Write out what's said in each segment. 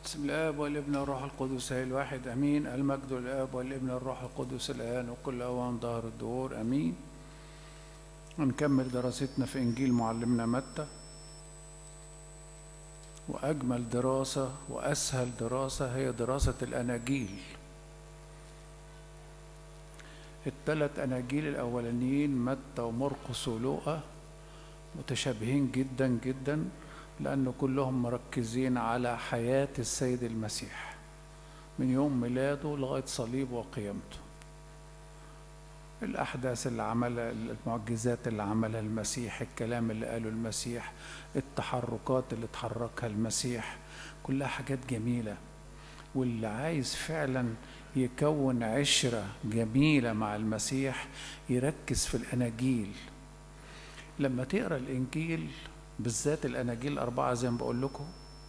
بسم الآب والابن والروح القدس هي الواحد أمين المجد للآب والابن والروح القدس الآن وكل أوان ظهر الدهور أمين ونكمل دراستنا في إنجيل معلمنا متى وأجمل دراسة وأسهل دراسة هي دراسة الأناجيل الثلاث أناجيل الأولانيين متى ومرقس ولوقا متشابهين جدا جدا لأن كلهم مركزين على حياة السيد المسيح من يوم ميلاده لغاية صليبه وقيامته الأحداث اللي عملها المعجزات اللي عملها المسيح الكلام اللي قاله المسيح التحركات اللي تحركها المسيح كلها حاجات جميلة واللي عايز فعلا يكون عشرة جميلة مع المسيح يركز في الأناجيل لما تقرأ الإنجيل بالذات الاناجيل الاربعه زي ما بقول لكم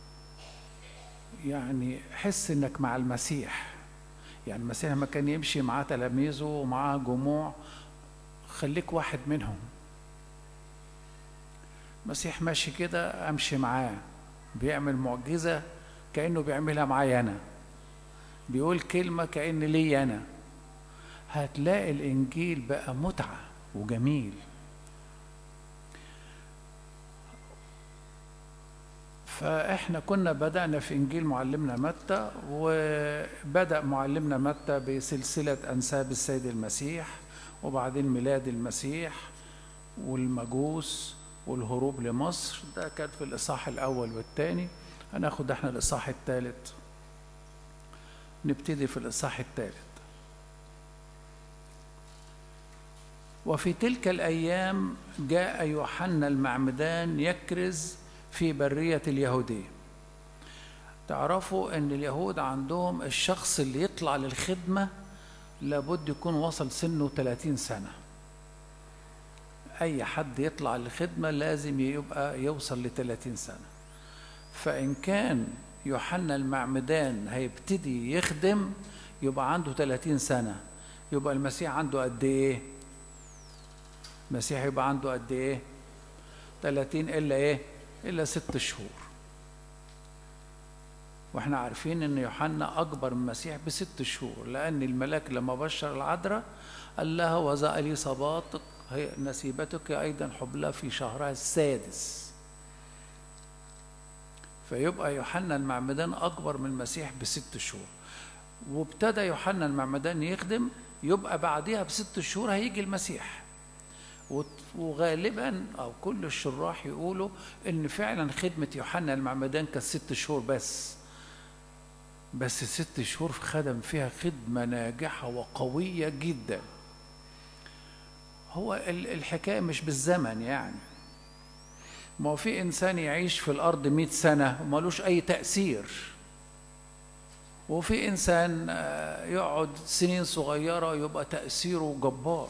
يعني حس انك مع المسيح يعني المسيح لما كان يمشي معاه تلاميذه ومعاه جموع خليك واحد منهم المسيح ماشي كده امشي معاه بيعمل معجزه كانه بيعملها معايا انا بيقول كلمه كان لي انا هتلاقي الانجيل بقى متعه وجميل فاحنا كنا بدأنا في إنجيل معلمنا متى وبدأ معلمنا متى بسلسلة أنساب السيد المسيح وبعدين ميلاد المسيح والمجوس والهروب لمصر ده كان في الإصحاح الأول والثاني هناخد احنا الإصحاح الثالث نبتدي في الإصحاح الثالث وفي تلك الأيام جاء يوحنا المعمدان يكرز في برية اليهودية تعرفوا ان اليهود عندهم الشخص اللي يطلع للخدمة لابد يكون وصل سنه 30 سنة اي حد يطلع للخدمة لازم يبقى يوصل ل 30 سنة فان كان يوحنا المعمدان هيبتدي يخدم يبقى عنده 30 سنة يبقى المسيح عنده قد ايه المسيح يبقى عنده قد ايه 30 الا ايه إلا ست شهور واحنا عارفين ان يوحنا اكبر من المسيح بست شهور لان الملاك لما بشر العذراء قال لها وذا اليصاباتك هي نسيبتك ايضا حبلها في شهرها السادس فيبقى يوحنا المعمدان اكبر من المسيح بست شهور وابتدى يوحنا المعمدان يخدم يبقى بعدها بست شهور هيجي المسيح وغالبا او كل الشراح يقولوا ان فعلا خدمه يوحنا المعمدان كانت ست شهور بس بس ست شهور خدم فيها خدمه ناجحه وقويه جدا هو الحكايه مش بالزمن يعني ما هو في انسان يعيش في الارض مئة سنه ومالوش اي تاثير وفي انسان يقعد سنين صغيره يبقى تاثيره جبار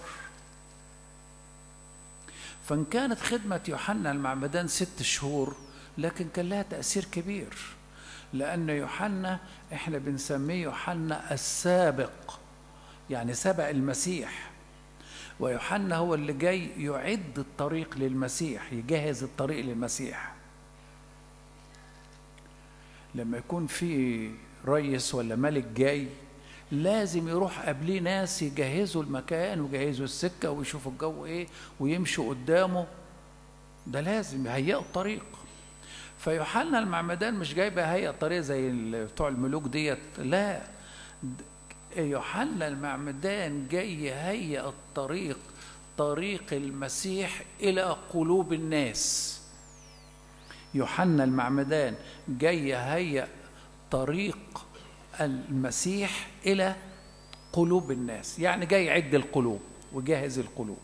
فإن كانت خدمة يوحنا المعمدان ست شهور لكن كان لها تأثير كبير لأن يوحنا إحنا بنسميه يوحنا السابق يعني سبق المسيح ويوحنا هو اللي جاي يعد الطريق للمسيح يجهز الطريق للمسيح لما يكون في ريس ولا ملك جاي لازم يروح قبليه ناس يجهزوا المكان ويجهزوا السكه ويشوفوا الجو ايه ويمشوا قدامه ده لازم يهيئوا الطريق فيوحنا المعمدان مش جاي بهيئ الطريق زي بتوع الملوك ديت لا يوحنا المعمدان جاي يهيئ الطريق طريق المسيح الى قلوب الناس يوحنا المعمدان جاي يهيئ طريق المسيح الى قلوب الناس يعني جاي يعد القلوب وجهز القلوب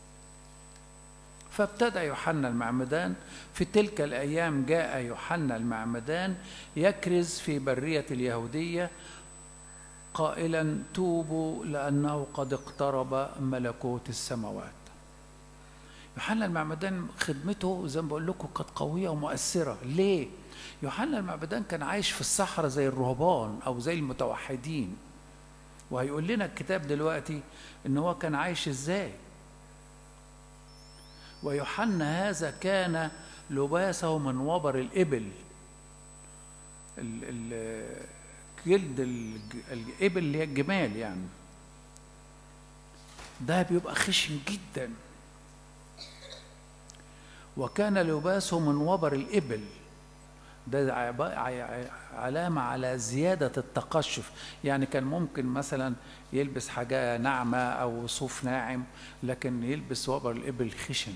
فابتدى يوحنا المعمدان في تلك الايام جاء يوحنا المعمدان يكرز في بريه اليهوديه قائلا توبوا لانه قد اقترب ملكوت السماوات يوحنا المعمدان خدمته زي ما بقول لكم كانت قويه ومؤثره ليه يوحنا المعمدان كان عايش في الصحراء زي الرهبان او زي المتوحدين وهيقول لنا الكتاب دلوقتي ان هو كان عايش ازاي ويوحنا هذا كان لباسه من وبر الإبل ال- ال- جلد الج- الإبل اللي هي الجمال يعني ده بيبقى خشن جدا وكان لباسه من وبر الإبل ده عب- ع- علامة على زيادة التقشف يعني كان ممكن مثلا يلبس حاجة ناعمة أو صوف ناعم لكن يلبس وبر الإبل خشن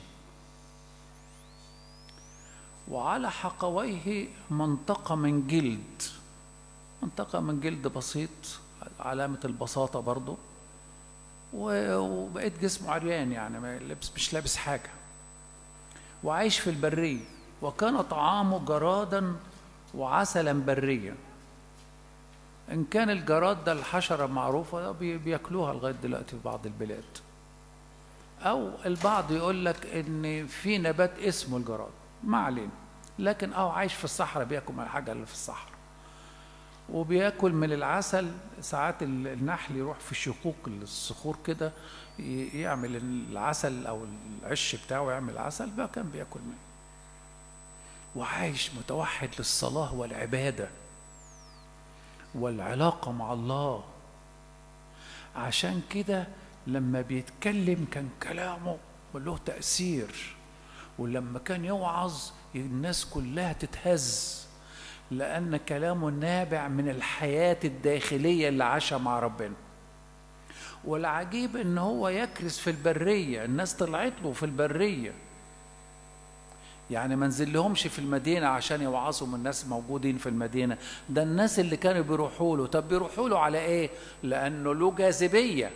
وعلى حقويه منطقة من جلد منطقة من جلد بسيط علامة البساطة برضو و- وبقيت جسمه عريان يعني ما لبس مش لابس حاجة وعايش في البرية وكان طعامه جرادا وعسلا بريا إن كان الجراد ده الحشرة معروفة بي- بياكلوها لغاية دلوقتي في بعض البلاد أو البعض يقول لك إن في نبات اسمه الجراد ما علينا لكن أو عايش في الصحراء بياكل من الحاجة اللي في الصحراء وبياكل من العسل ساعات ال- النحل يروح في شقوق الصخور كده ي- يعمل العسل او العش بتاعه يعمل عسل بقى كان بياكل منه وعايش متوحد للصلاة والعبادة والعلاقة مع الله عشان كده لما بيتكلم كان كلامه له تأثير ولما كان يوعظ الناس كلها تتهز لأن كلامه نابع من الحياة الداخلية اللي عاشها مع ربنا والعجيب ان هو يكرس في البرية الناس طلعت له في البرية يعني ما نزلهمش في المدينة عشان يوعظوا من الناس موجودين في المدينة ده الناس اللي كانوا بيروحوا له طب بيروحوا له على ايه لأنه له جاذبية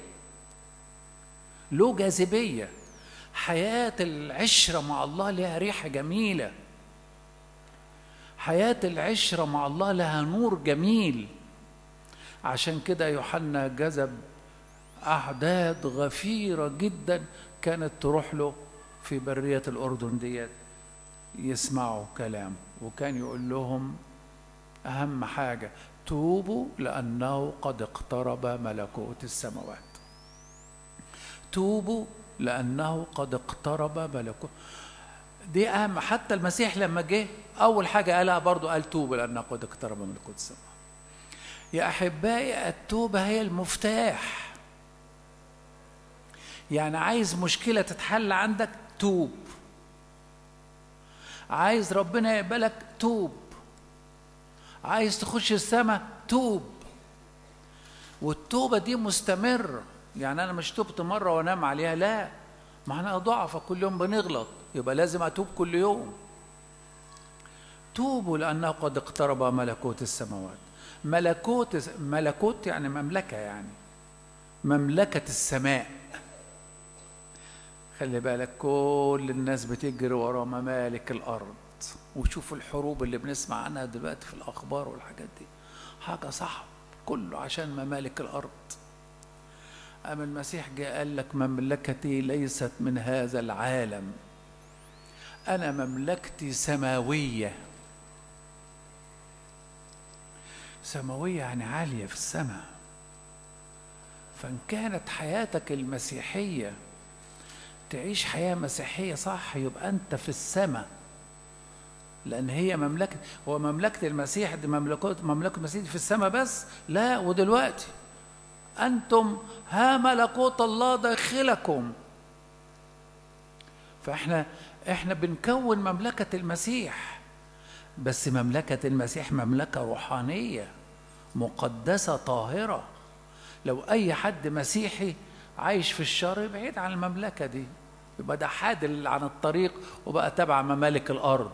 له جاذبية حياة العشرة مع الله لها ريحة جميلة حياة العشرة مع الله لها نور جميل عشان كده يوحنا جذب أعداد غفيرة جدا كانت تروح له في برية الأردن ديت يسمعوا كلام وكان يقول لهم أهم حاجة توبوا لأنه قد اقترب ملكوت السماوات توبوا لأنه قد اقترب ملكوت دي أهم حتى المسيح لما جه أول حاجة قالها برضو قال توبوا لأنه قد اقترب ملكوت السماوات يا أحبائي التوبة هي المفتاح يعني عايز مشكلة تتحل عندك توب عايز ربنا يقبلك توب عايز تخش السماء توب والتوبة دي مستمرة يعني أنا مش تبت مرة وأنام عليها لا ما احنا ضعفة كل يوم بنغلط يبقى لازم أتوب كل يوم توبوا لأنه قد اقترب ملكوت السماوات ملكوت ملكوت يعني مملكة يعني مملكة السماء خلي بالك كل الناس بتجري ورا ممالك الأرض وشوف الحروب اللي بنسمع عنها دلوقتي في الأخبار والحاجات دي حاجة صعب كله عشان ممالك الأرض أما المسيح جاء قال لك مملكتي ليست من هذا العالم أنا مملكتي سماوية سماوية يعني عالية في السماء فإن كانت حياتك المسيحية تعيش حياة مسيحية صح يبقى أنت في السماء لأن هي مملكة هو مملكة المسيح دي مملكة مملكة المسيح دي في السماء بس لا ودلوقتي أنتم ها ملكوت الله داخلكم فإحنا إحنا بنكون مملكة المسيح بس مملكة المسيح مملكة روحانية مقدسة طاهرة لو أي حد مسيحي عايش في الشر بعيد عن المملكة دي يبقى ده حاد عن الطريق وبقى تبع ممالك الأرض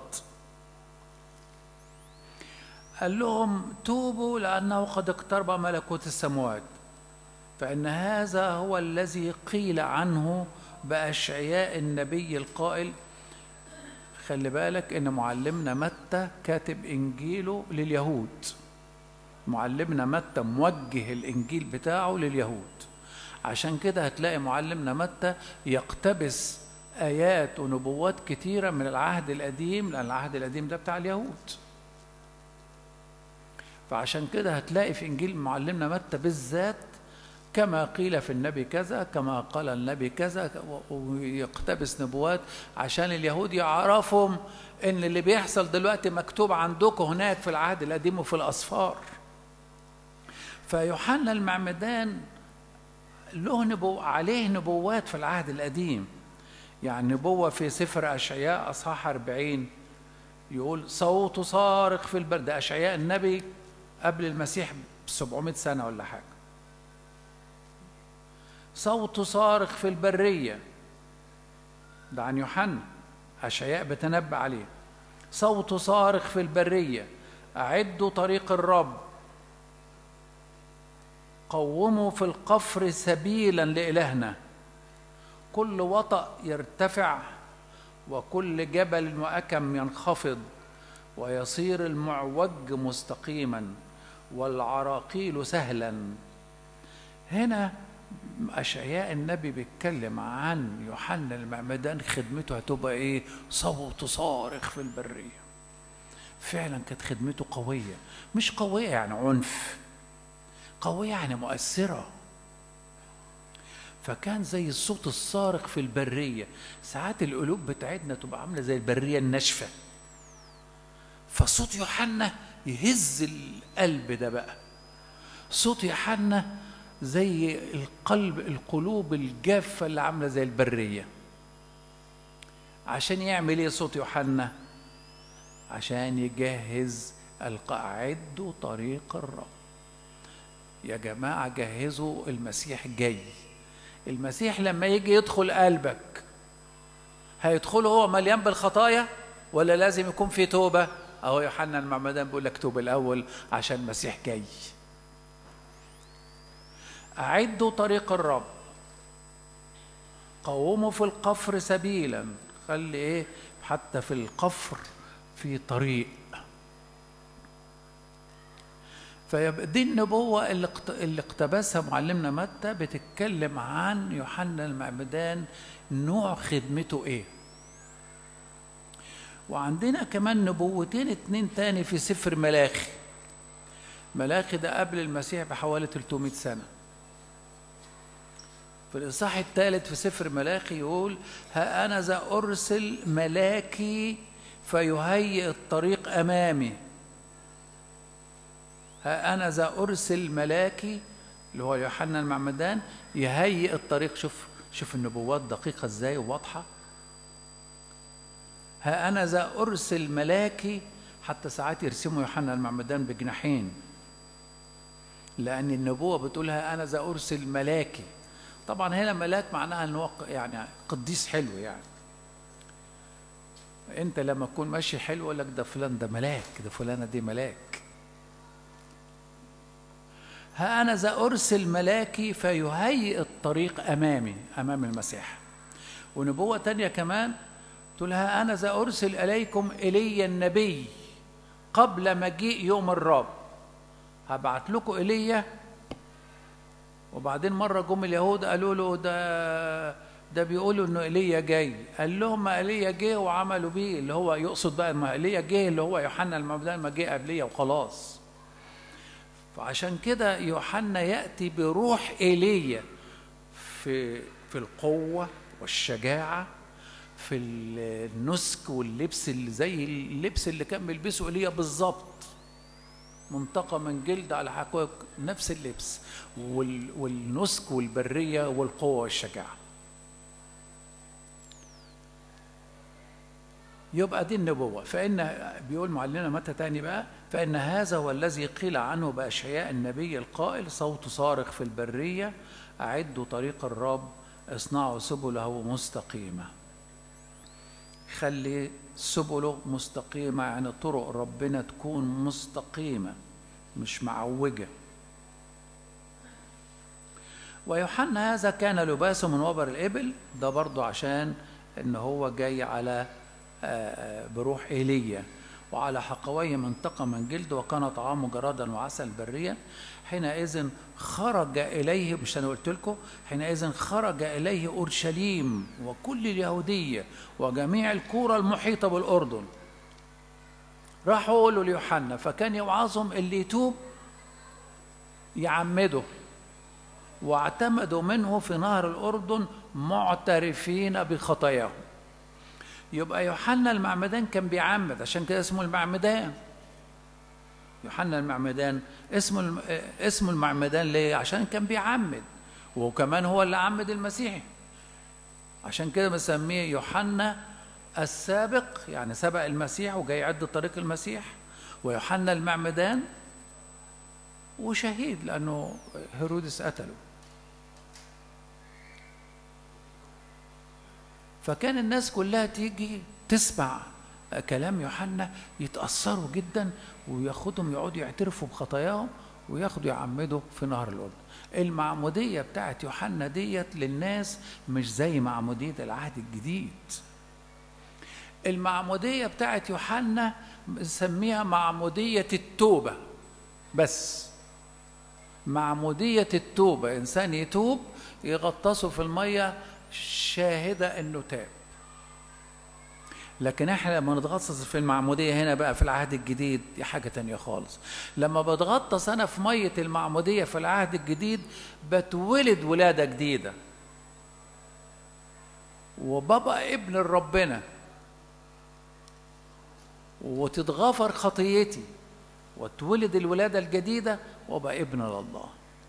قال لهم توبوا لأنه قد اقترب ملكوت السماوات فإن هذا هو الذي قيل عنه بأشعياء النبي القائل خلي بالك إن معلمنا متى كاتب إنجيله لليهود معلمنا متى موجه الإنجيل بتاعه لليهود عشان كده هتلاقي معلمنا متى يقتبس آيات ونبوات كتيرة من العهد القديم لأن العهد القديم ده بتاع اليهود فعشان كده هتلاقي في إنجيل معلمنا متى بالذات كما قيل في النبي كذا كما قال النبي كذا ويقتبس نبوات عشان اليهود يعرفوا ان اللي بيحصل دلوقتي مكتوب عندكم هناك في العهد القديم وفي الاسفار فيوحنا المعمدان له نبو عليه نبوات في العهد القديم يعني نبوة في سفر أشعياء أصحاح 40 يقول صوت صارخ في البرد أشعياء النبي قبل المسيح ب 700 سنة ولا حاجة صوت صارخ في البرية ده عن يوحنا أشعياء بتنبأ عليه صوت صارخ في البرية أعدوا طريق الرب قوموا في القفر سبيلا لإلهنا كل وطأ يرتفع وكل جبل وأكم ينخفض ويصير المعوج مستقيما والعراقيل سهلا هنا أشعياء النبي بيتكلم عن يوحنا المعمدان خدمته هتبقى إيه؟ صوت صارخ في البرية. فعلا كانت خدمته قوية، مش قوية يعني عنف. قوية يعني مؤثرة. فكان زي الصوت الصارخ في البرية، ساعات القلوب بتاعتنا تبقى عاملة زي البرية الناشفة. فصوت يوحنا يهز القلب ده بقى. صوت يوحنا زي القلب القلوب الجافة اللي عاملة زي البرية عشان يعمل ايه صوت يوحنا عشان يجهز القاعد طريق الرب يا جماعة جهزوا المسيح جاي المسيح لما يجي يدخل قلبك هيدخله هو مليان بالخطايا ولا لازم يكون في توبة أهو يوحنا المعمدان بيقول لك توب الأول عشان المسيح جاي أعدوا طريق الرب قوموا في القفر سبيلا خلي إيه حتى في القفر في طريق فيبقى دي النبوة اللي اللي اقتبسها معلمنا متى بتتكلم عن يوحنا المعمدان نوع خدمته ايه وعندنا كمان نبوتين اتنين تاني في سفر ملاخي ملاخي ده قبل المسيح بحوالي 300 سنه في الإصحاح الثالث في سفر ملاخي يقول ها أنا ذا أرسل ملاكي فيهيئ الطريق أمامي ها أنا ذا أرسل ملاكي اللي هو يوحنا المعمدان يهيئ الطريق شوف شوف النبوات دقيقة ازاي وواضحة ها أنا ذا أرسل ملاكي حتى ساعات يرسموا يوحنا المعمدان بجناحين لأن النبوة بتقولها أنا ذا أرسل ملاكي طبعا هنا ملاك معناها ان هو يعني قديس حلو يعني انت لما تكون ماشي حلو يقول لك ده فلان ده ملاك ده فلانه دي ملاك ها انا ذا ارسل ملاكي فيهيئ الطريق امامي امام المسيح ونبوه تانية كمان تقول ها انا ذا ارسل اليكم ايليا النبي قبل مجيء يوم الرب هبعت لكم ايليا وبعدين مرة جم اليهود قالوا له ده ده بيقولوا انه ايليا جاي قال لهم ما ايليا جه وعملوا بيه اللي هو يقصد بقى ما ايليا جه اللي هو يوحنا المعمدان ما جه قبليه وخلاص فعشان كده يوحنا ياتي بروح ايليا في في القوه والشجاعه في النسك واللبس اللي زي اللبس اللي كان بيلبسه ايليا بالظبط منتقى من جلد على حقائق نفس اللبس والنسك والبرية والقوة والشجاعة يبقى دي النبوة فإن بيقول معلمنا متى تاني بقى فإن هذا هو الذي قيل عنه بأشعياء النبي القائل صوت صارخ في البرية أعدوا طريق الرب اصنعوا سبله مستقيمة خلي سبله مستقيمة يعني طرق ربنا تكون مستقيمة مش معوجة ويوحنا هذا كان لباسه من وبر الإبل ده برضه عشان إن هو جاي على بروح إيليا وعلى حقوي منطقة من جلد وكان طعامه جرادا وعسل بريا حينئذ خرج إليه مش أنا قلت لكم حينئذ خرج إليه أورشليم وكل اليهودية وجميع الكورة المحيطة بالأردن راحوا يقولوا ليوحنا فكان يوعظهم اللي يتوب يعمده واعتمدوا منه في نهر الأردن معترفين بخطاياهم يبقى يوحنا المعمدان كان بيعمد عشان كده اسمه المعمدان يوحنا المعمدان اسمه اسمه المعمدان ليه؟ عشان كان بيعمد وكمان هو اللي عمد المسيح عشان كده بنسميه يوحنا السابق يعني سبق المسيح وجاي يعد طريق المسيح ويوحنا المعمدان وشهيد لأنه هيرودس قتله فكان الناس كلها تيجي تسمع كلام يوحنا يتأثروا جدا وياخدهم يقعدوا يعترفوا بخطاياهم وياخدوا يعمدوا في نهر الأردن المعمودية بتاعت يوحنا ديت للناس مش زي معمودية العهد الجديد المعمودية بتاعت يوحنا نسميها معمودية التوبة بس معمودية التوبة إنسان يتوب يغطسه في المية شاهدة إنه تاب لكن احنا لما نتغطس في المعمودية هنا بقى في العهد الجديد دي حاجة تانية خالص لما بتغطس أنا في مية المعمودية في العهد الجديد بتولد ولادة جديدة وببقى ابن ربنا وتتغفر خطيتي وتولد الولادة الجديدة وابقى ابن لله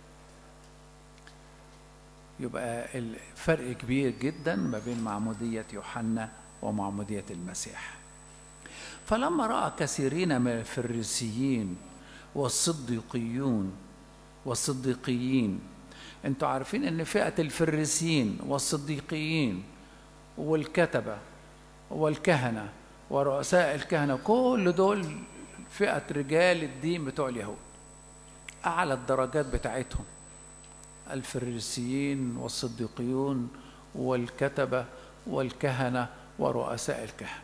يبقى الفرق كبير جدا ما بين معمودية يوحنا ومعمودية المسيح فلما رأى كثيرين من الفريسيين والصديقيون والصديقيين انتوا عارفين ان فئة الفريسيين والصديقيين والكتبة والكهنة ورؤساء الكهنة كل دول فئة رجال الدين بتوع اليهود أعلى الدرجات بتاعتهم الفريسيين والصديقيون والكتبة والكهنة ورؤساء الكهنة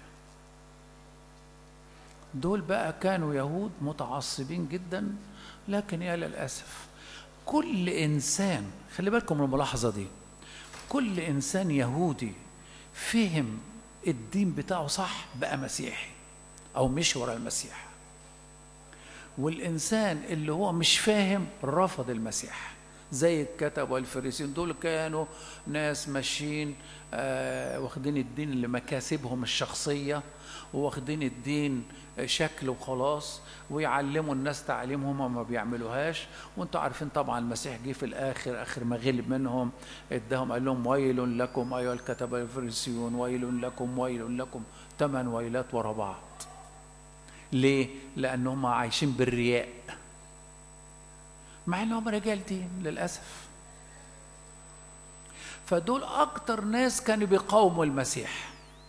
دول بقى كانوا يهود متعصبين جدا لكن يا للأسف كل إنسان خلي بالكم من الملاحظة دي كل إنسان يهودي فهم الدين بتاعه صح بقى مسيحي أو مش ورا المسيح والإنسان اللي هو مش فاهم رفض المسيح زي الكتب والفريسين دول كانوا ناس ماشيين آه واخدين الدين لمكاسبهم الشخصية واخدين الدين شكل وخلاص ويعلموا الناس تعليم هم ما بيعملوهاش وانتوا عارفين طبعا المسيح جه في الاخر اخر ما غلب منهم اداهم قال لهم ويل لكم ايها الكتبه الفريسيون ويل لكم ويل لكم ثمان ويلات ورا بعض ليه؟ لانهم عايشين بالرياء مع انهم رجال دين للاسف فدول اكتر ناس كانوا بيقاوموا المسيح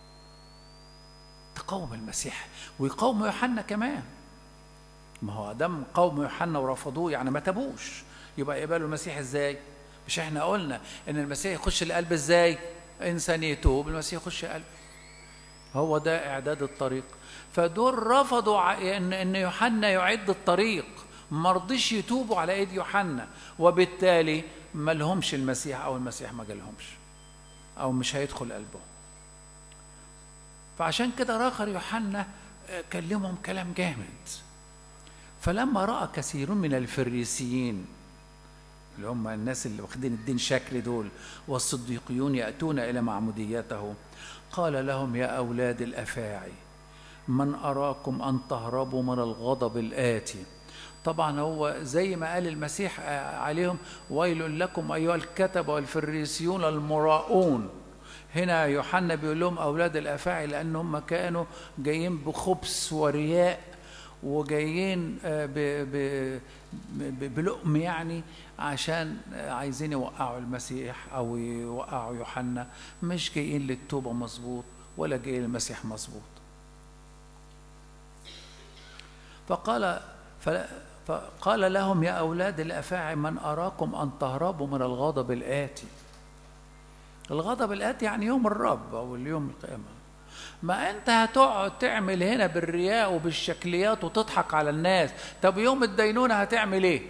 تقاوم المسيح ويقاوموا يوحنا كمان ما هو دم قوم يوحنا ورفضوه يعني ما تابوش يبقى يقبلوا المسيح ازاي مش احنا قلنا ان المسيح يخش القلب ازاي انسان يتوب المسيح يخش قلب هو ده اعداد الطريق فدول رفضوا ان ان يوحنا يعد الطريق ما رضيش يتوبوا على ايد يوحنا وبالتالي ما لهمش المسيح او المسيح ما جالهمش او مش هيدخل قلبهم فعشان كده راخر يوحنا كلمهم كلام جامد فلما راى كثير من الفريسيين اللي هم الناس اللي واخدين الدين شكل دول والصديقيون ياتون الى معموديته قال لهم يا اولاد الافاعي من اراكم ان تهربوا من الغضب الاتي طبعا هو زي ما قال المسيح عليهم ويل لكم ايها الكتب والفريسيون المراؤون هنا يوحنا بيقول لهم اولاد الافاعي لان هم كانوا جايين بخبث ورياء وجايين بلقم يعني عشان عايزين يوقعوا المسيح او يوقعوا يوحنا مش جايين للتوبه مظبوط ولا جايين للمسيح مظبوط فقال فقال لهم يا اولاد الافاعي من اراكم ان تهربوا من الغضب الاتي الغضب الآتي يعني يوم الرب أو اليوم القيامة ما أنت هتقعد تعمل هنا بالرياء وبالشكليات وتضحك على الناس طب يوم الدينونة هتعمل إيه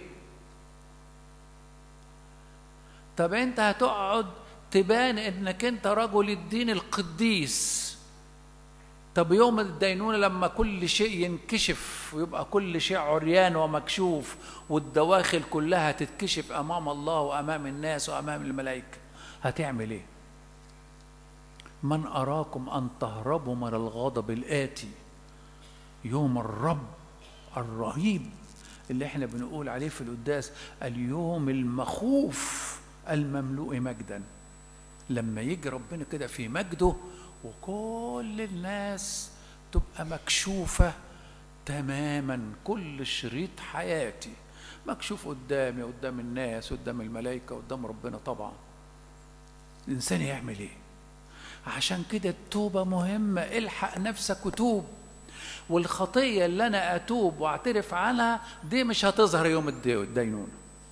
طب أنت هتقعد تبان إنك أنت رجل الدين القديس طب يوم الدينونة لما كل شيء ينكشف ويبقى كل شيء عريان ومكشوف والدواخل كلها تتكشف أمام الله وأمام الناس وأمام الملائكة هتعمل إيه؟ من أراكم أن تهربوا من الغضب الآتي يوم الرب الرهيب اللي احنا بنقول عليه في القداس اليوم المخوف المملوء مجدا لما يجي ربنا كده في مجده وكل الناس تبقى مكشوفة تماما كل شريط حياتي مكشوف قدامي قدام الناس قدام الملائكة قدام ربنا طبعا الإنسان يعمل إيه عشان كده التوبة مهمة الحق نفسك وتوب والخطية اللي أنا أتوب وأعترف عنها دي مش هتظهر يوم الدينونة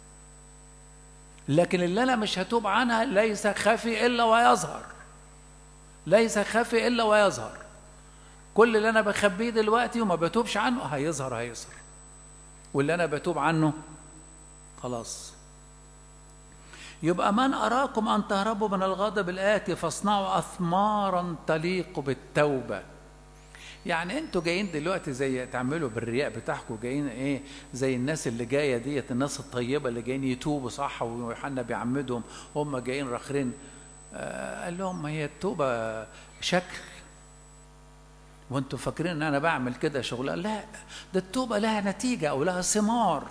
لكن اللي أنا مش هتوب عنها ليس خفي إلا ويظهر ليس خفي إلا ويظهر كل اللي أنا بخبيه دلوقتي وما بتوبش عنه هيظهر هيظهر واللي أنا بتوب عنه خلاص يبقى من أراكم أن تهربوا من الغضب الآتي فاصنعوا أثمارا تليق بالتوبة يعني انتوا جايين دلوقتي زي تعملوا بالرياء بتاعكم جايين ايه زي الناس اللي جايه ديت الناس الطيبه اللي جايين يتوبوا صح ويوحنا بيعمدهم هم جايين راخرين آه قال لهم ما هي التوبه شكل وانتوا فاكرين ان انا بعمل كده شغل لا ده التوبه لها نتيجه او لها ثمار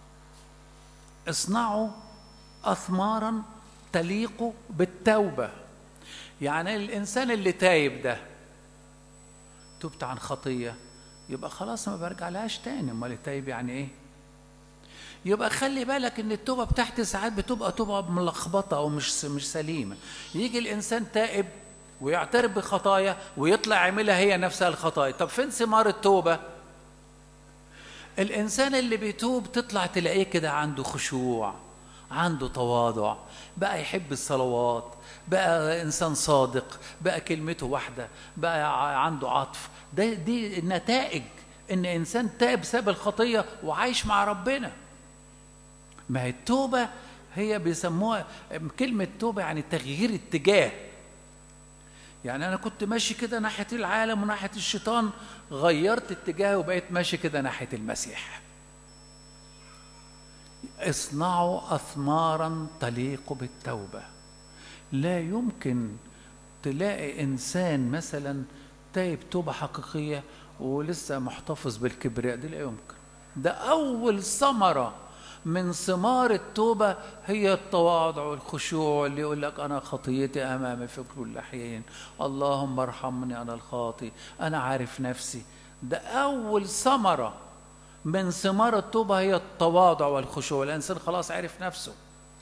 اصنعوا اثمارا تليق بالتوبه يعني الانسان اللي تايب ده تبت عن خطيه يبقى خلاص ما برجع لهاش تاني امال التايب يعني ايه يبقى خلي بالك ان التوبه بتاعتي ساعات بتبقى توبه ملخبطه او مش مش سليمه يجي الانسان تائب ويعترف بخطايا ويطلع يعملها هي نفسها الخطايا طب فين ثمار التوبه الانسان اللي بيتوب تطلع تلاقيه كده عنده خشوع عنده تواضع بقى يحب الصلوات بقى انسان صادق بقى كلمته واحده بقى عنده عطف ده دي نتائج ان انسان تاب ساب الخطيه وعايش مع ربنا ما هي التوبه هي بيسموها كلمه توبه يعني تغيير اتجاه يعني انا كنت ماشي كده ناحيه العالم وناحيه الشيطان غيرت اتجاهي وبقيت ماشي كده ناحيه المسيح اصنعوا اثمارا تليق بالتوبه لا يمكن تلاقي انسان مثلا تايب توبه حقيقيه ولسه محتفظ بالكبرياء دي لا يمكن ده اول ثمره من ثمار التوبه هي التواضع والخشوع اللي يقول لك انا خطيتي امامي في كل حين اللهم ارحمني انا الخاطي انا عارف نفسي ده اول ثمره من ثمار التوبه هي التواضع والخشوع الانسان خلاص عرف نفسه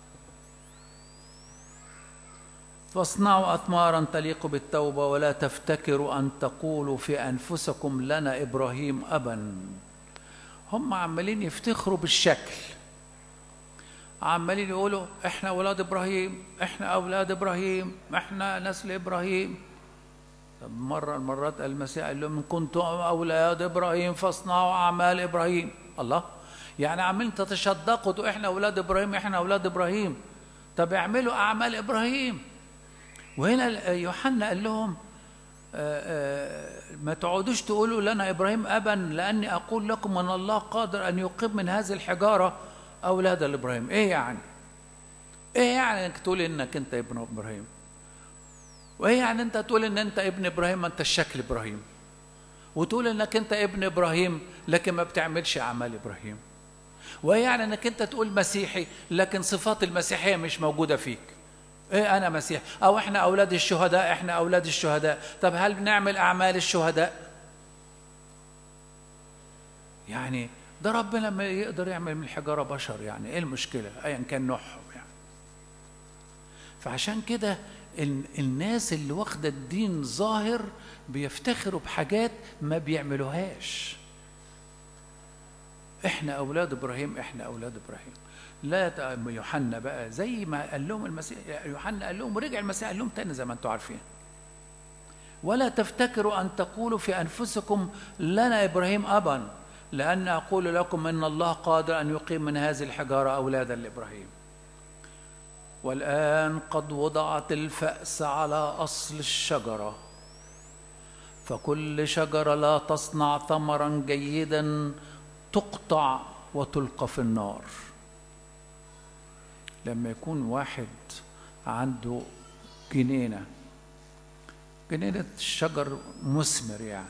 فاصنعوا أثمارا تليق بالتوبة ولا تفتكروا أن تقولوا في أنفسكم لنا إبراهيم أبا هم عمالين يفتخروا بالشكل عمالين يقولوا احنا اولاد ابراهيم احنا اولاد ابراهيم احنا نسل ابراهيم طب مره المرات المسيح قال لهم ان كنتم اولاد ابراهيم فاصنعوا اعمال ابراهيم الله يعني عمالين تتشدقوا احنا اولاد ابراهيم احنا اولاد ابراهيم طب اعملوا اعمال ابراهيم وهنا يوحنا قال لهم ما تقعدوش تقولوا لنا ابراهيم ابا لاني اقول لكم ان الله قادر ان يقيم من هذه الحجاره اولاد لابراهيم ايه يعني ايه يعني انك تقول انك انت ابن ابراهيم وايه يعني انت تقول ان انت ابن ابراهيم ما انت الشكل ابراهيم وتقول انك انت ابن ابراهيم لكن ما بتعملش اعمال ابراهيم وايه يعني انك انت تقول مسيحي لكن صفات المسيحيه مش موجوده فيك ايه انا مسيح او احنا اولاد الشهداء احنا اولاد الشهداء طب هل بنعمل اعمال الشهداء يعني ده ربنا ما يقدر يعمل من الحجاره بشر يعني ايه المشكله ايا كان نوعهم يعني فعشان كده الناس اللي واخده الدين ظاهر بيفتخروا بحاجات ما بيعملوهاش احنا اولاد ابراهيم احنا اولاد ابراهيم لا يوحنا بقى زي ما قال لهم المسيح يوحنا قال لهم ورجع المسيح قال لهم تاني زي ما انتم عارفين ولا تفتكروا ان تقولوا في انفسكم لنا ابراهيم ابا لان اقول لكم ان الله قادر ان يقيم من هذه الحجاره اولادا لابراهيم والان قد وضعت الفاس على اصل الشجره فكل شجرة لا تصنع ثمرا جيدا تقطع وتلقى في النار لما يكون واحد عنده جنينة جنينة شجر مثمر يعني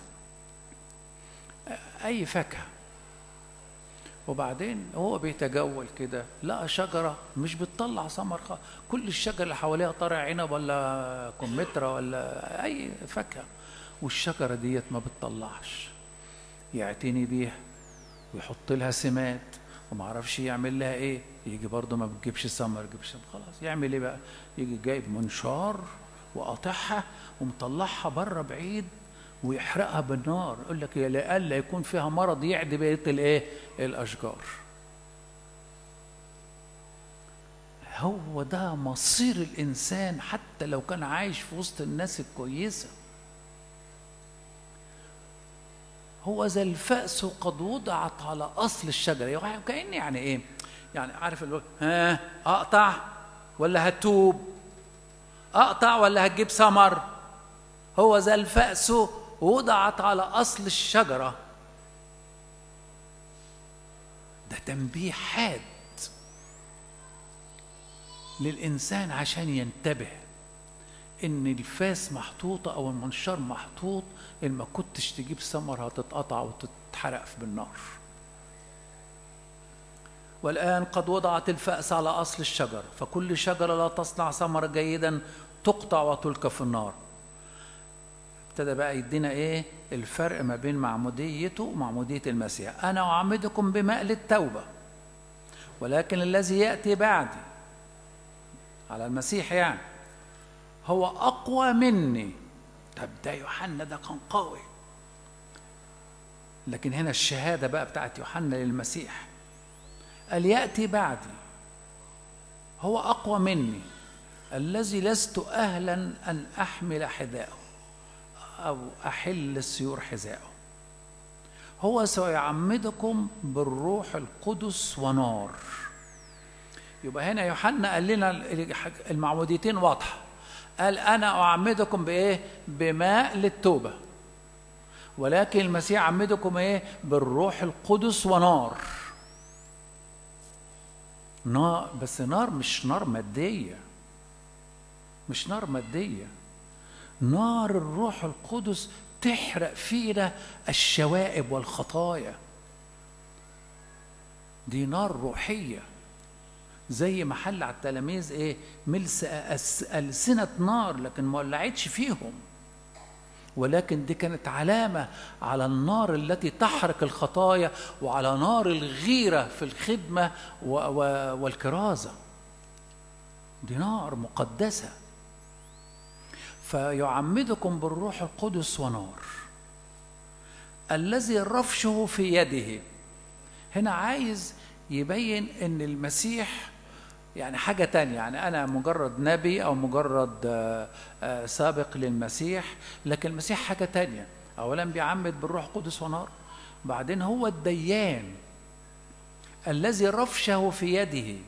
أي فاكهة وبعدين هو بيتجول كده لقى شجرة مش بتطلع ثمر كل الشجر اللي حواليها طالع عنب ولا كمثرى ولا أي فاكهة والشجرة ديت ما بتطلعش يعتني بيها ويحط لها سمات وما عرفش يعمل لها ايه يجي برضه ما بتجيبش ثمر يجيبش خلاص يعمل ايه بقى يجي جايب منشار وقاطعها ومطلعها بره بعيد ويحرقها بالنار يقول لك لئلا يكون فيها مرض يعدي بقيه الايه الاشجار هو ده مصير الانسان حتى لو كان عايش في وسط الناس الكويسه هو ذا الفأس قد وضعت على أصل الشجرة كأن يعني إيه يعني عارف الوقت ها أقطع ولا هتوب أقطع ولا هتجيب ثمر هو ذا الفأس وضعت على أصل الشجرة ده تنبيه حاد للإنسان عشان ينتبه إن الفاس محطوطة أو المنشار محطوط إن ما كنتش تجيب ثمر هتتقطع وتتحرق بالنار والآن قد وضعت الفأس على أصل الشجر فكل شجرة لا تصنع ثمر جيدا تقطع وتلقى في النار ابتدى بقى يدينا ايه الفرق ما بين معموديته ومعمودية المسيح أنا أعمدكم بماء للتوبة ولكن الذي يأتي بعدي على المسيح يعني هو أقوى مني طب ده يوحنا ده كان قوي لكن هنا الشهادة بقى بتاعت يوحنا للمسيح قال يأتي بعدي هو أقوى مني الذي لست أهلا أن أحمل حذاءه أو أحل السيور حذاءه هو سيعمدكم بالروح القدس ونار يبقى هنا يوحنا قال لنا المعموديتين واضحه قال انا اعمدكم بايه بماء للتوبه ولكن المسيح عمدكم ايه بالروح القدس ونار نار بس نار مش نار ماديه مش نار ماديه نار الروح القدس تحرق فينا الشوائب والخطايا دي نار روحيه زي ما حل على التلاميذ ايه ملس ألسنة نار لكن ما ولعتش فيهم ولكن دي كانت علامة على النار التي تحرق الخطايا وعلى نار الغيرة في الخدمة والكرازة دي نار مقدسة فيعمدكم بالروح القدس ونار الذي رفشه في يده هنا عايز يبين ان المسيح يعني حاجة تانية يعني أنا مجرد نبي أو مجرد سابق للمسيح لكن المسيح حاجة تانية أولا بيعمد بالروح القدس ونار بعدين هو الديان الذي رفشه في يده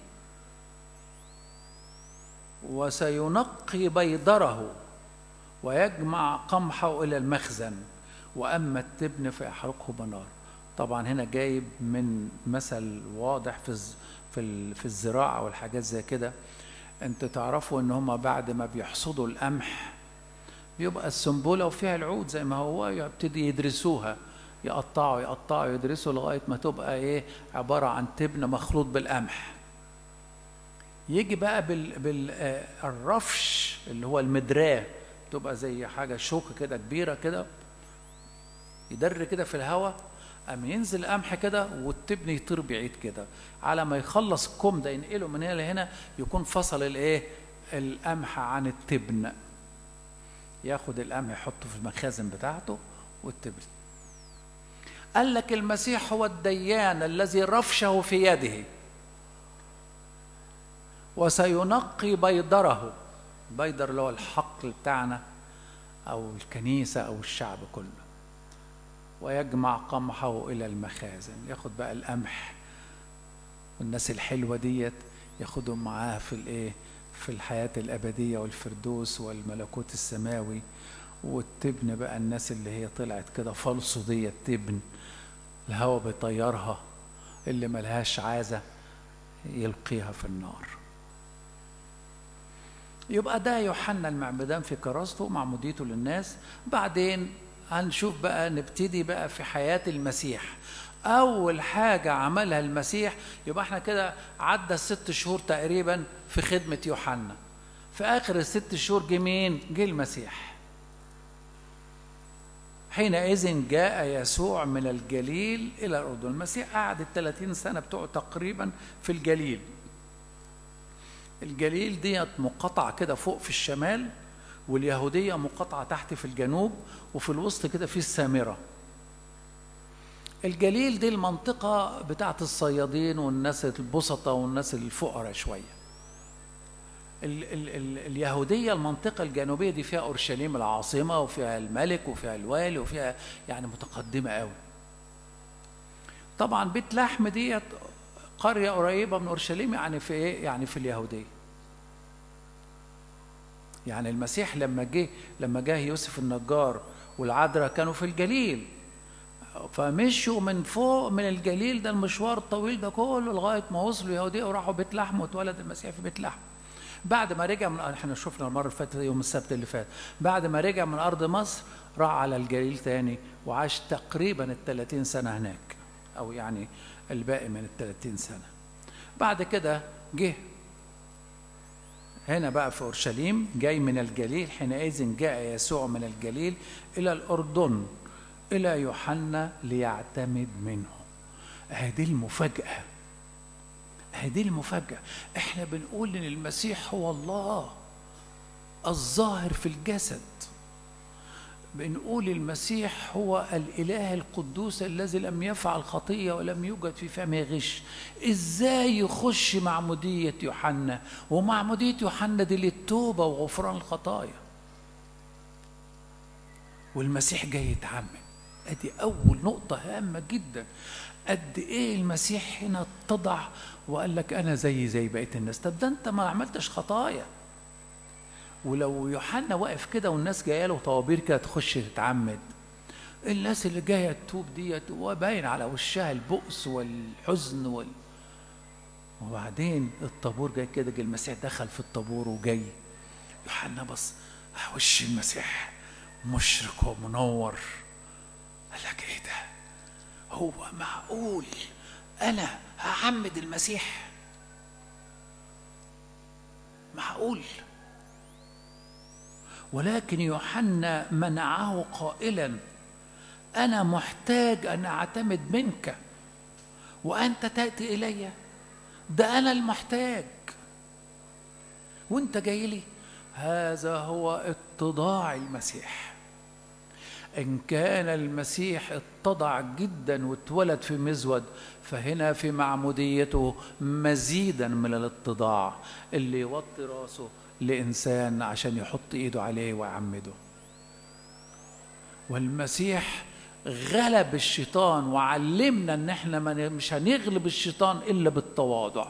وسينقي بيضره ويجمع قمحه إلى المخزن وأما التبن فيحرقه بنار طبعا هنا جايب من مثل واضح في في في الزراعه والحاجات زي كده انتوا تعرفوا ان هم بعد ما بيحصدوا القمح بيبقى السنبله وفيها العود زي ما هو يبتدي يدرسوها يقطعوا يقطعوا يدرسوا لغايه ما تبقى ايه عباره عن تبن مخلوط بالقمح يجي بقى بال بالرفش اللي هو المدراه تبقى زي حاجه شوكه كده كبيره كده يدر كده في الهواء قام ينزل قمح كده والتبن يطير بعيد كده على ما يخلص الكوم ده ينقله من هنا لهنا يكون فصل الايه القمح عن التبن ياخد القمح يحطه في المخازن بتاعته والتبن قال لك المسيح هو الديان الذي رفشه في يده وسينقي بيضره بيضر اللي هو الحقل بتاعنا او الكنيسه او الشعب كله ويجمع قمحه إلى المخازن ياخد بقى القمح والناس الحلوة ديت ياخدهم معاه في الإيه في الحياة الأبدية والفردوس والملكوت السماوي والتبن بقى الناس اللي هي طلعت كده فالصو ديت تبن الهوا بيطيرها اللي ملهاش عازة يلقيها في النار يبقى ده يوحنا المعمدان في كراسته ومعموديته للناس بعدين هنشوف بقى نبتدي بقى في حياة المسيح أول حاجة عملها المسيح يبقى احنا كده عدى الست شهور تقريبا في خدمة يوحنا في آخر الست شهور جه مين؟ جه المسيح حينئذ جاء يسوع من الجليل إلى الأردن المسيح قعد الثلاثين سنة بتوعه تقريبا في الجليل الجليل ديت مقاطعة كده فوق في الشمال واليهودية مقاطعة تحت في الجنوب وفي الوسط كده في السامرة الجليل دي المنطقة بتاعت الصيادين والناس البسطة والناس الفقراء شوية ال ال ال اليهودية المنطقة الجنوبية دي فيها أورشليم العاصمة وفيها الملك وفيها الوالي وفيها يعني متقدمة قوي طبعا بيت لحم ديت قرية قريبة من أورشليم يعني في إيه؟ يعني في اليهودية يعني المسيح لما جه لما جه يوسف النجار والعذراء كانوا في الجليل فمشوا من فوق من الجليل ده المشوار الطويل ده كله لغايه ما وصلوا يهوديه وراحوا بيت لحم واتولد المسيح في بيت لحم بعد ما رجع من احنا شفنا المره اللي فاتت يوم السبت اللي فات بعد ما رجع من ارض مصر راح على الجليل تاني وعاش تقريبا ال 30 سنه هناك او يعني الباقي من ال 30 سنه بعد كده جه هنا بقى في اورشليم جاي من الجليل حينئذ جاء يسوع من الجليل الى الاردن الى يوحنا ليعتمد منه هذه المفاجاه هذه المفاجاه احنا بنقول ان المسيح هو الله الظاهر في الجسد بنقول المسيح هو الاله القدوس الذي لم يفعل خطيه ولم يوجد في فمه غش ازاي يخش معموديه يوحنا ومعموديه يوحنا دي للتوبه وغفران الخطايا والمسيح جاي يتعمد ادي اول نقطه هامه جدا قد ايه المسيح هنا اتضع وقال لك انا زي زي بقيه الناس طب ده انت ما عملتش خطايا ولو يوحنا واقف كده والناس جايه له طوابير كده تخش تتعمد الناس اللي جايه تتوب ديت وباين على وشها البؤس والحزن وال... وبعدين الطابور جاي كده جه المسيح دخل في الطابور وجاي يوحنا بص وش المسيح مشرق ومنور قال لك ايه ده هو معقول انا هعمد المسيح معقول ولكن يوحنا منعه قائلا انا محتاج ان اعتمد منك وانت تاتي الي ده انا المحتاج وانت جاي لي هذا هو اتضاع المسيح ان كان المسيح اتضع جدا واتولد في مزود فهنا في معموديته مزيدا من الاتضاع اللي يوطي راسه لإنسان عشان يحط إيده عليه ويعمده والمسيح غلب الشيطان وعلمنا ان احنا مش هنغلب الشيطان الا بالتواضع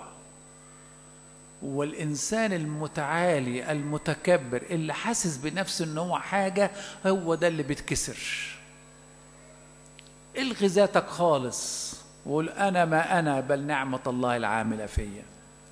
والانسان المتعالي المتكبر اللي حاسس بنفسه ان هو حاجه هو ده اللي بيتكسر الغي ذاتك خالص وقول انا ما انا بل نعمه الله العامله فيا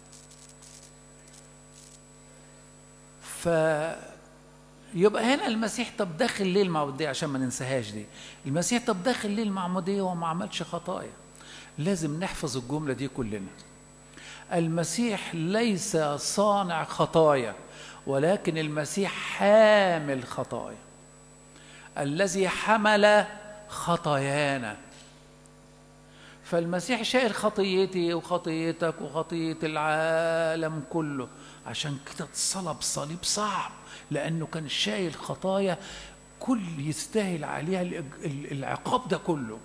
ف يبقى هنا المسيح طب داخل ليه المعمودية عشان ما ننساهاش دي المسيح طب داخل ليه المعمودية وما عملش خطايا لازم نحفظ الجملة دي كلنا المسيح ليس صانع خطايا ولكن المسيح حامل خطايا الذي حمل خطايانا فالمسيح شايل خطيتي وخطيتك وخطية العالم كله عشان كده اتصلب صليب صعب لأنه كان شايل خطايا كل يستاهل عليها العقاب ده كله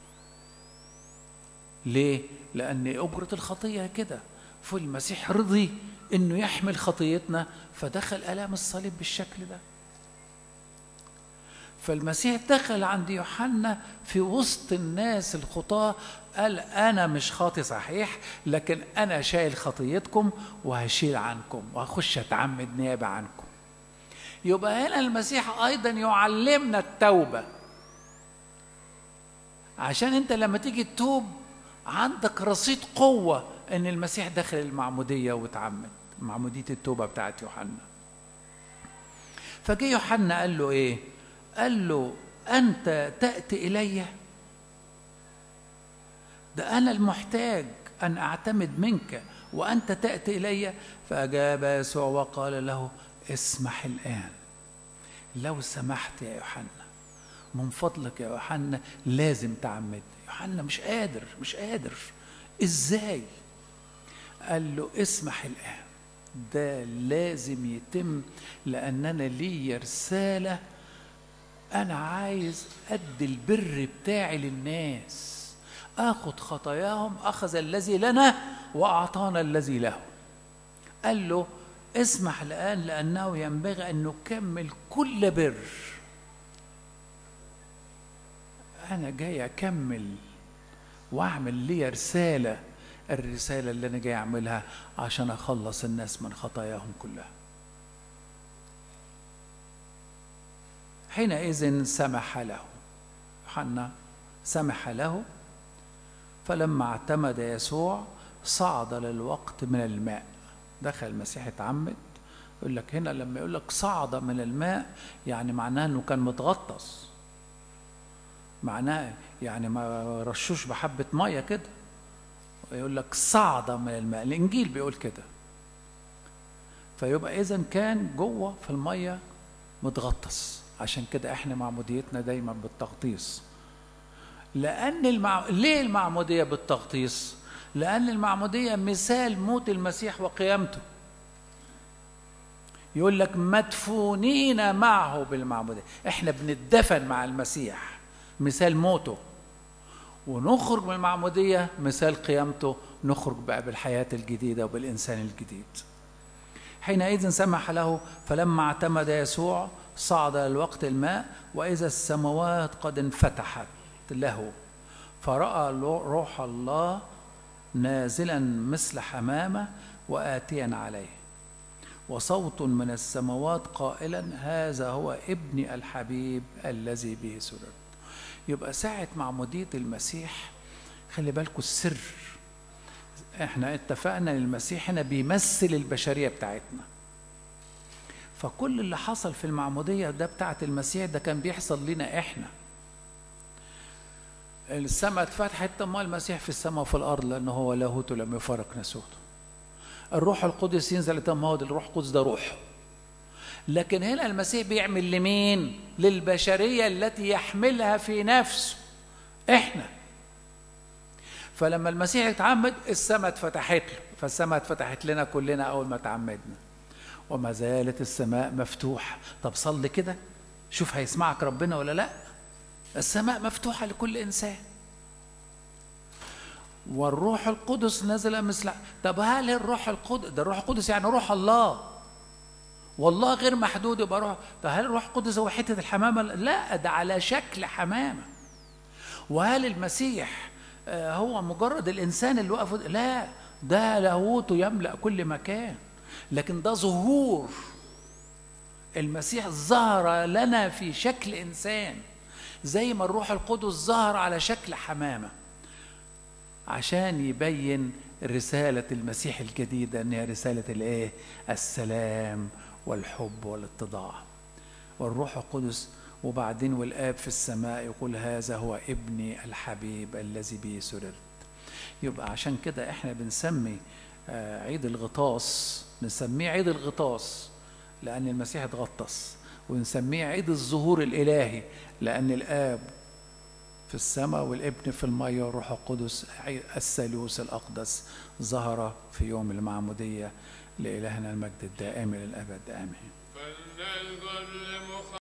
ليه؟ لأن أجرة الخطية كده فالمسيح رضي إنه يحمل خطيتنا فدخل آلام الصليب بالشكل ده فالمسيح دخل عند يوحنا في وسط الناس الخطاة قال أنا مش خاطي صحيح لكن أنا شايل خطيتكم وهشيل عنكم وهخش أتعمد نيابة عنكم يبقى هنا المسيح ايضا يعلمنا التوبه عشان انت لما تيجي تتوب عندك رصيد قوه ان المسيح داخل المعموديه واتعمد معموديه التوبه بتاعت يوحنا فجه يوحنا قال له ايه قال له انت تاتي الي ده انا المحتاج ان اعتمد منك وانت تاتي الي فاجاب يسوع وقال له اسمح الان لو سمحت يا يوحنا من فضلك يا يوحنا لازم تعمد يوحنا مش قادر مش قادر ازاي قال له اسمح الان ده لازم يتم لان انا لي رساله انا عايز ادي البر بتاعي للناس اخذ خطاياهم اخذ الذي لنا واعطانا الذي له قال له اسمح الان لانه ينبغي ان نكمل كل بر انا جاي اكمل واعمل لي رساله الرساله اللي انا جاي اعملها عشان اخلص الناس من خطاياهم كلها حينئذ سمح له يوحنا سمح له فلما اعتمد يسوع صعد للوقت من الماء دخل المسيح اتعمد يقول لك هنا لما يقول لك صعد من الماء يعني معناه انه كان متغطس معناه يعني ما رشوش بحبة مية كده يقول لك صعد من الماء الإنجيل بيقول كده فيبقى إذا كان جوه في المية متغطس عشان كده احنا معموديتنا دايما بالتغطيس لأن المع... ليه المعمودية بالتغطيس؟ لأن المعمودية مثال موت المسيح وقيامته يقول لك مدفونين معه بالمعمودية احنا بنتدفن مع المسيح مثال موته ونخرج من المعمودية مثال قيامته نخرج بقى بالحياة الجديدة وبالإنسان الجديد حينئذ سمح له فلما اعتمد يسوع صعد الوقت الماء وإذا السماوات قد انفتحت له فرأى روح الله نازلا مثل حمامة وآتيا عليه وصوت من السماوات قائلا هذا هو ابني الحبيب الذي به سررت يبقى ساعة معمودية المسيح خلي بالكم السر احنا اتفقنا ان المسيح هنا بيمثل البشرية بتاعتنا فكل اللي حصل في المعمودية ده بتاعت المسيح ده كان بيحصل لنا احنا السماء اتفتحت طب ما المسيح في السماء وفي الارض لانه هو لاهوت لم يفارق ناسوته الروح القدس ينزل طب ما هو الروح القدس ده روح لكن هنا المسيح بيعمل لمين للبشريه التي يحملها في نفسه احنا فلما المسيح اتعمد السماء اتفتحت له فالسماء اتفتحت لنا كلنا اول ما تعمدنا وما زالت السماء مفتوحه طب صلي كده شوف هيسمعك ربنا ولا لا السماء مفتوحة لكل إنسان والروح القدس نزل مثل طب هل الروح القدس ده الروح القدس يعني روح الله والله غير محدود يبقى روح طب هل الروح القدس هو حتة الحمامة لا ده على شكل حمامة وهل المسيح هو مجرد الإنسان اللي وقف لا ده لاهوته يملأ كل مكان لكن ده ظهور المسيح ظهر لنا في شكل إنسان زي ما الروح القدس ظهر على شكل حمامه عشان يبين رسالة المسيح الجديدة ان هي رسالة الايه؟ السلام والحب والاتضاع. والروح القدس وبعدين والآب في السماء يقول هذا هو ابني الحبيب الذي به سررت. يبقى عشان كده احنا بنسمي عيد الغطاس نسميه عيد الغطاس لأن المسيح اتغطس ونسميه عيد الظهور الإلهي لأن الآب في السماء والابن في المية والروح القدس الثالوث الأقدس ظهر في يوم المعمودية لإلهنا المجد الدائم إلى الأبد آمين